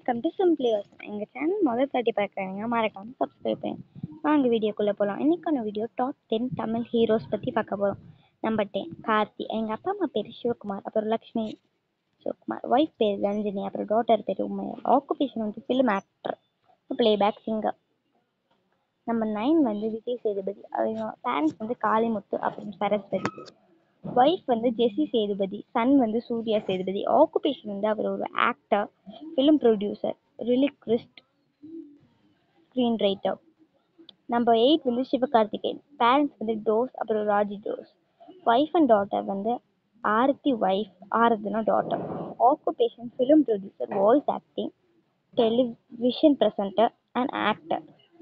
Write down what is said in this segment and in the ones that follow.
welcome to simply எங்கள் channel முதல் தாட்டி பார்க்குறவங்க மறக்காம சப்ஸ்கிரைப் பண்ணுங்க வாங்க வீடியோக்குள்ளே போகலாம் இன்னைக்கான video top ten Tamil heroes பற்றி பார்க்க போகிறோம் நம்பர் டென் கார்த்தி எங்கள் அப்பா அம்மா பேர் சிவகுமார் அப்புறம் லக்ஷ்மி சிவகுமார் ஒய்ஃப் பேர் ரஞ்சினி அப்புறம் டாட்டர் பேர் உமையர் ஆக்குபேஷன் வந்து film actor playback singer number nine வந்து விஜய் சேதுபதி அவங்க பேரண்ட்ஸ் வந்து காளிமுத்து அப்புறம் சரஸ்வதி ஒய்ஃப் வந்து ஜெஸி சேதுபதி சன் வந்து சூர்யா சேதுபதி ஆக்குபேஷன் வந்து அவர் ஒரு actor film producer lyricist screenwriter number eight வந்து சிவகார்த்திகேயன் பேரண்ட்ஸ் வந்து டோஸ் அப்புறம் Raji Doss wife and daughter வந்து ஆரத்தி ஒய்ஃப் ஆரத்தினா daughter occupation film producer voice acting television presenter and actor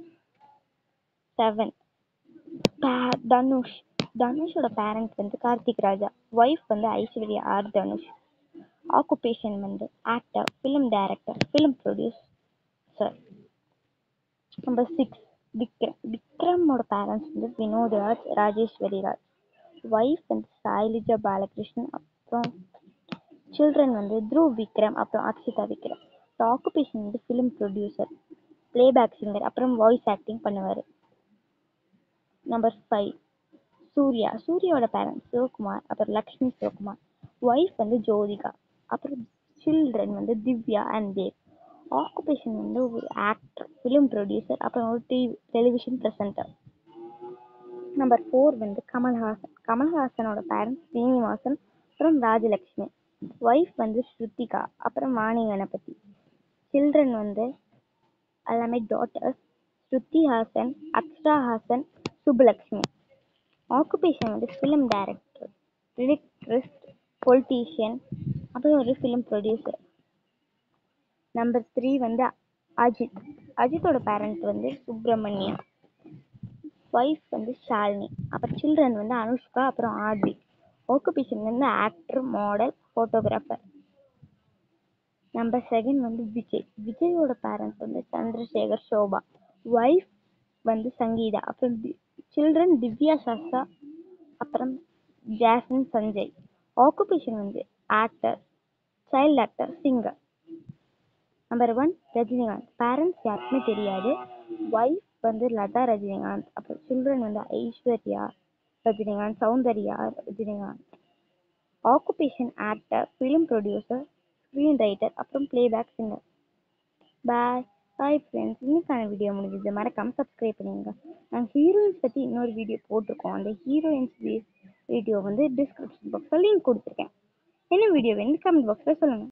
seven Dhanush தனுஷோட பேரண்ட்ஸ் வந்து கார்த்திக் ராஜா ஒய்ஃப் வந்து ஐஸ்வர்யா ஆர் தனுஷ் ஆக்குபேஷன் வந்து actor film director film producer number six Vikram விக்ரமோட பேரண்ட்ஸ் வந்து வினோத் ராஜ் ராஜேஸ்வரி ராஜ் ஒய்ஃப் வந்து சாய்லிஜா பாலகிருஷ்ணன் அப்புறம் சில்ட்ரன் வந்து த்ருவ் விக்ரம் அப்புறம் அக்ஷிதா விக்ரம் ஆக்குபேஷன் வந்து ஃபிலிம் ப்ரொடியூசர் பிளேபேக் சிங்கர் அப்புறம் வாய்ஸ் ஆக்டிங் பண்ணுவார் நம்பர் ஃபைவ் சூர்யா சூர்யாவோட பேரண்ட்ஸ் சிவகுமார் அப்புறம் லக்ஷ்மி சிவகுமார் ஒய்ஃப் வந்து ஜோதிகா அப்புறம் சில்ட்ரன் வந்து திவ்யா அண்ட் தேவ் ஆக்குபேஷன் வந்து ஒரு ஆக்டர் ஃபிலிம் ப்ரொடியூசர் அப்புறம் ஒரு TV television presenter number four வந்து கமல்ஹாசன் கமல்ஹாசனோட பேரண்ட்ஸ் ஸ்ரீனிவாசன் அப்புறம் ராஜலக்ஷ்மி ஒய்ஃப் வந்து ஸ்ருத்திகா அப்புறம் வாணி கணபதி சில்ட்ரன் வந்து எல்லாமே டாட்டர்ஸ் ஸ்ருதி ஹாசன் அக்ஷரா ஹாசன் சுப்புலக்ஷ்மி ஆக்குபேஷன் வந்து ஃபிலிம் டைரக்டர் லிரிக்ரிஸ்ட் பொலிட்டீஷியன் அப்புறம் ஒரு ஃபிலிம் ப்ரொடியூசர் நம்பர் த்ரீ வந்து அஜித் அஜித்தோட பேரண்ட் வந்து சுப்பிரமணியா ஒய்ஃப் வந்து ஷாலினி அப்புறம் சில்ட்ரன் வந்து அனுஷ்கா அப்புறம் ஆர்வி ஆக்குபேஷன் வந்து actor model photographer number second வந்து விஜய் விஜயோட பேரண்ட்ஸ் வந்து சந்திரசேகர் சோபா ஒய்ஃப் வந்து சங்கீதா அப்புறம் சில்ட்ரன் திவ்யா சஸ்தா அப்புறம் ஜாஸ்மின் சஞ்சய் ஆக்குபேஷன் வந்து actor child actor singer number one Rajinikanth parents யாருக்குமே தெரியாது ஒய்ஃப் வந்து லதா ரஜினிகாந்த் அப்புறம் சில்ட்ரன் வந்து Aishwarya Rajinikanth Soundarya Rajinikanth occupation actor film producer screen writer அப்புறம் playback singer bye hi friends இன்னைக்கான வீடியோ முடிஞ்சது மறக்காம சப்ஸ்கிரைப் பண்ணுங்க நாங்கள் ஹீரோயின்ஸ் பற்றி இன்னொரு வீடியோ போட்டிருக்கோம் அந்த ஹீரோயின்ஸ் வீடியோ வந்து டிஸ்கிரிப்ஷன் பாக்ஸில் லிங்க் கொடுத்துருக்கேன் என்ன வீடியோ வேணும் கமெண்ட் பாக்ஸில் சொல்லுங்கள்